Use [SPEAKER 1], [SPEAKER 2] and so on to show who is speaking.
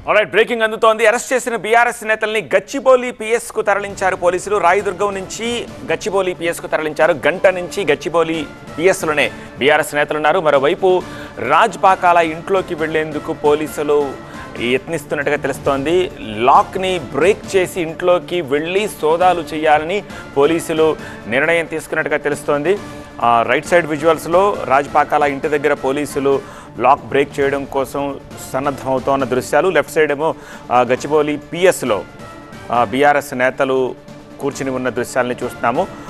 [SPEAKER 1] alright breaking అందుతోంది arrest చేసిన BRS నేతల్ని గచ్చిబౌలి పిఎస్ కు తరలించారు పోలీసులు రాయదుర్గం నుంచి గచ్చిబౌలి పిఎస్ కు తరలించారు గంట నుంచి గచ్చిబౌలి పిఎస్ లోనే బీఆర్ఎస్ నేతలు ఉన్నారు మరోవైపు రాజ్ పాకాల ఇంట్లోకి వెళ్లేందుకు పోలీసులు యత్నిస్తున్నట్టుగా తెలుస్తోంది లాక్ని బ్రేక్ చేసి ఇంట్లోకి వెళ్ళి సోదాలు చేయాలని పోలీసులు నిర్ణయం తీసుకున్నట్టుగా తెలుస్తోంది ఆ, రైట్ సైడ్ విజువల్స్లో రాజ్పాకాల ఇంటి దగ్గర పోలీసులు లాక్ బ్రేక్ చేయడం కోసం సన్నద్ధమవుతోన్న దృశ్యాలు లెఫ్ట్ సైడ్ ఏమో ఆ, గచ్చిబౌలి పిఎస్లో బీఆర్ఎస్ నేతలు కూర్చుని ఉన్న దృశ్యాలని చూస్తున్నాము